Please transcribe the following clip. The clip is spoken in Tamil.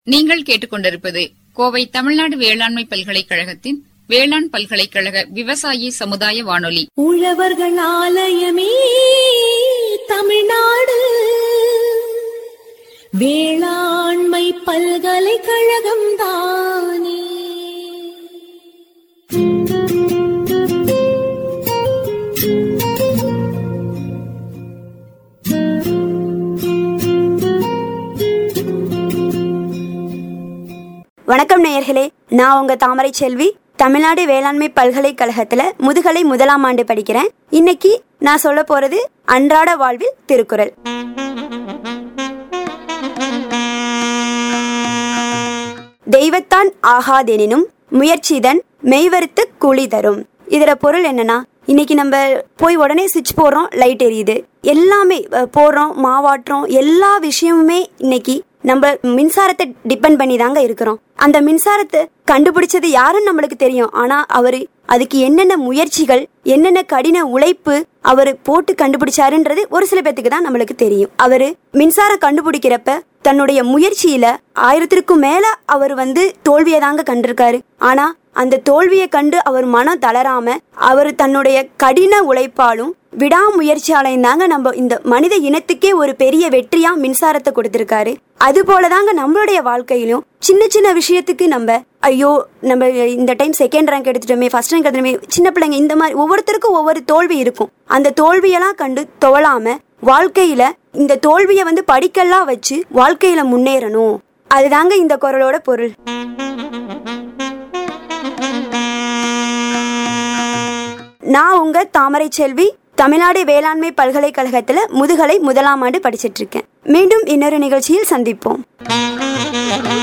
நீங்கள் கேட்டுக்கொண்டிருப்பது கோவை தமிழ்நாடு வேளாண்மை பல்கலைக்கழகத்தின் வேளாண் பல்கலைக்கழக விவசாயி சமுதாய வானொலி உழவர்கள் ஆலயமே தமிழ்நாடு வேளாண்மை பல்கலைக்கழகம் தானே வணக்கம் நேயர்களே நான் உங்க தாமரை செல்வி தமிழ்நாடு வேளாண்மை பல்கலைக்கழகத்துல முதுகலை முதலாம் ஆண்டு படிக்கிறேன் இன்னைக்கு நான் சொல்ல போறது அன்றாட வாழ்வில் திருக்குறள் தெய்வத்தான் ஆகாதெனினும் முயற்சிதன் மெய்வருத்து கூலி தரும் இதோட பொருள் என்னன்னா இன்னைக்கு நம்ம போய் உடனே சுவிட்ச் போடுறோம் லைட் எரியுது எல்லாமே அஹ், போடுறோம் மாவாட்டுறோம் எல்லா விஷயமுமே இன்னைக்கு நம்ம மின்சாரத்தை டிபெண்ட் பண்ணி தாங்க இருக்கிறோம் அந்த மின்சாரத்தை கண்டுபிடிச்சது யாருன்னு நம்மளுக்கு தெரியும் ஆனா அவரு அதுக்கு என்னென்ன முயற்சிகள் என்னென்ன கடின உழைப்பு அவர் போட்டு கண்டுபிடிச்சாருன்றது ஒரு சில பேத்துக்கு தான் நம்மளுக்கு தெரியும் அவரு மின்சாரம் கண்டுபிடிக்கிறப்ப தன்னுடைய முயற்சியில ஆயிரத்திற்கும் மேல அவர் வந்து தோல்வியை தாங்க கண்டிருக்காரு ஆனா அந்த தோல்வியை கண்டு அவர் மனம் தளராம அவர் தன்னுடைய கடின உழைப்பாலும் விடாமுயற்சியாலையும் தாங்க நம்ம இந்த மனித இனத்துக்கே ஒரு பெரிய வெற்றியா மின்சாரத்தை கொடுத்திருக்காரு அது போலதாங்க நம்மளுடைய வாழ்க்கையிலும் சின்ன சின்ன விஷயத்துக்கு நம்ம ஐயோ நம்ம இந்த டைம் செகண்ட் ரேங்க் எடுத்துட்டோமே ஃபர்ஸ்ட் ரேங்க் எடுத்துட்டோமே சின்ன பிள்ளைங்க இந்த மாதிரி ஒவ்வொருத்தருக்கும் ஒவ்வொரு தோல்வி இருக்கும் அந்த தோல்வியெல்லாம் கண்டு துவளாம வாழ்க்கையில இந்த தோல்வியை வந்து படிக்கல்லாம் வச்சு வாழ்க்கையில முன்னேறணும் அதுதாங்க இந்த குரலோட பொருள் நான் உங்க தாமரை செல்வி தமிழ்நாடு வேளாண்மை பல்கலைக்கழகத்துல முதுகலை முதலாம் ஆண்டு படிச்சிட்டு இருக்கேன் மீண்டும் இன்னொரு நிகழ்ச்சியில் சந்திப்போம்